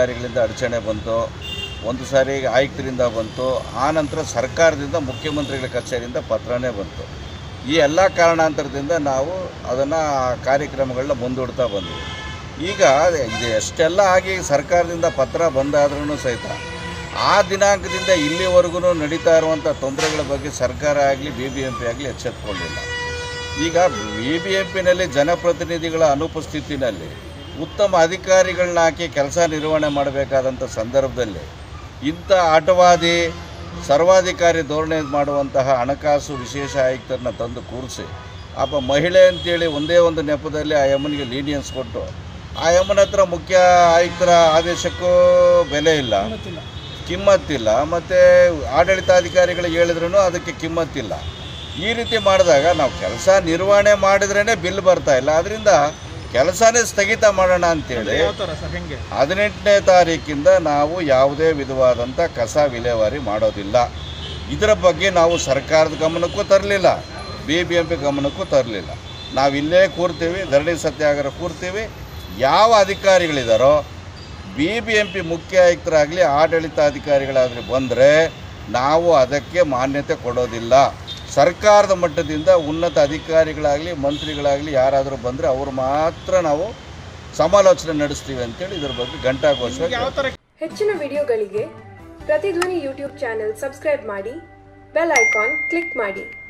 ಅಧಿಕಾರಿಗಳಿಂದ ಅಡಚಣೆ ಬಂತು ಒಂದು ಸಾರಿ ಆಯುಕ್ತರಿಂದ ಬಂತು ಆ ನಂತರ ಸರ್ಕಾರದಿಂದ ಮುಖ್ಯಮಂತ್ರಿಗಳ ಕಚೇರಿಯಿಂದ ಪತ್ರನೇ ಬಂತು ಈ ಎಲ್ಲ ಕಾರಣಾಂತರದಿಂದ ನಾವು ಅದನ್ನು ಕಾರ್ಯಕ್ರಮಗಳನ್ನ ಮುಂದೂಡ್ತಾ ಬಂದ್ವಿ ಈಗ ಇದು ಎಷ್ಟೆಲ್ಲ ಆಗಿ ಸರ್ಕಾರದಿಂದ ಪತ್ರ ಬಂದಾದ್ರೂ ಸಹಿತ ಆ ದಿನಾಂಕದಿಂದ ಇಲ್ಲಿವರೆಗೂ ನಡೀತಾ ಇರುವಂಥ ತೊಂದರೆಗಳ ಬಗ್ಗೆ ಸರ್ಕಾರ ಆಗಲಿ ಬಿ ಬಿ ಎಂ ಪಿ ಆಗಲಿ ಎಚ್ಚೆತ್ಕೊಳ್ಳಿಲ್ಲ ಈಗ ಬಿ ಬಿ ಎಂ ಪಿನಲ್ಲಿ ಜನಪ್ರತಿನಿಧಿಗಳ ಅನುಪಸ್ಥಿತಿನಲ್ಲಿ ಉತ್ತಮ ಅಧಿಕಾರಿಗಳನ್ನ ಹಾಕಿ ಕೆಲಸ ನಿರ್ವಹಣೆ ಮಾಡಬೇಕಾದಂಥ ಸಂದರ್ಭದಲ್ಲಿ ಇಂಥ ಆಟವಾದಿ ಸರ್ವಾಧಿಕಾರಿ ಧೋರಣೆ ಮಾಡುವಂತಹ ಹಣಕಾಸು ವಿಶೇಷ ಆಯುಕ್ತರನ್ನ ತಂದು ಕೂರಿಸಿ ಅಪ್ಪ ಮಹಿಳೆ ಅಂತೇಳಿ ಒಂದೇ ಒಂದು ನೆಪದಲ್ಲಿ ಆ ಯಮ್ಮನಿಗೆ ಲೀನಿಯನ್ಸ್ ಕೊಟ್ಟು ಆ ಯಮ್ಮನ ಹತ್ರ ಮುಖ್ಯ ಆಯುಕ್ತರ ಆದೇಶಕ್ಕೂ ಬೆಲೆ ಇಲ್ಲ ಕಿಮ್ಮತ್ತಿಲ್ಲ ಮತ್ತು ಆಡಳಿತಾಧಿಕಾರಿಗಳಿಗೆ ಹೇಳಿದ್ರೂ ಅದಕ್ಕೆ ಕಿಮ್ಮತ್ತಿಲ್ಲ ಈ ರೀತಿ ಮಾಡಿದಾಗ ನಾವು ಕೆಲಸ ನಿರ್ವಹಣೆ ಮಾಡಿದ್ರೇ ಬಿಲ್ ಬರ್ತಾ ಇಲ್ಲ ಅದರಿಂದ ಕೆಲಸನೇ ಸ್ಥಗಿತ ಮಾಡೋಣ ಅಂತೇಳಿ ಯಾವ ಥರ ಸರ್ ಹೆಂಗೆ ಹದಿನೆಂಟನೇ ತಾರೀಕಿಂದ ನಾವು ಯಾವುದೇ ವಿಧವಾದಂಥ ಕಸ ವಿಲೇವಾರಿ ಮಾಡೋದಿಲ್ಲ ಇದರ ಬಗ್ಗೆ ನಾವು ಸರ್ಕಾರದ ಗಮನಕ್ಕೂ ತರಲಿಲ್ಲ ಬಿ ಬಿ ಎಂ ಪಿ ಗಮನಕ್ಕೂ ತರಲಿಲ್ಲ ನಾವು ಇಲ್ಲೇ ಕೂರ್ತೀವಿ ಧರಣಿ ಸತ್ಯಾಗ್ರಹ ಕೂರ್ತೀವಿ ಯಾವ ಅಧಿಕಾರಿಗಳಿದಾರೋ ಬಿ ಬಿ ಎಂ ಪಿ ಮುಖ್ಯ ಆಯುಕ್ತರಾಗಲಿ ಆಡಳಿತಾಧಿಕಾರಿಗಳಾಗಲಿ ಬಂದರೆ ನಾವು ಅದಕ್ಕೆ ಮಾನ್ಯತೆ ಕೊಡೋದಿಲ್ಲ ಸರ್ಕಾರದ ಮಟ್ಟದಿಂದ ಉನ್ನತ ಅಧಿಕಾರಿಗಳಾಗಲಿ ಮಂತ್ರಿಗಳಾಗಲಿ ಯಾರಾದರೂ ಬಂದರೆ ಅವರು ಮಾತ್ರ ನಾವು ಸಮಾಲೋಚನೆ ನಡೆಸ್ತೀವಿ ಅಂತೇಳಿ ಇದ್ರ ಬಗ್ಗೆ ಘಂಟಾಘೋಷವಾಗಿ ಯಾವ ಥರ ಹೆಚ್ಚಿನ ವಿಡಿಯೋಗಳಿಗೆ ಪ್ರತಿಧ್ವನಿ ಯೂಟ್ಯೂಬ್ ಚಾನೆಲ್ ಸಬ್ಸ್ಕ್ರೈಬ್ ಮಾಡಿ ಬೆಲ್ ಐಕಾನ್ ಕ್ಲಿಕ್ ಮಾಡಿ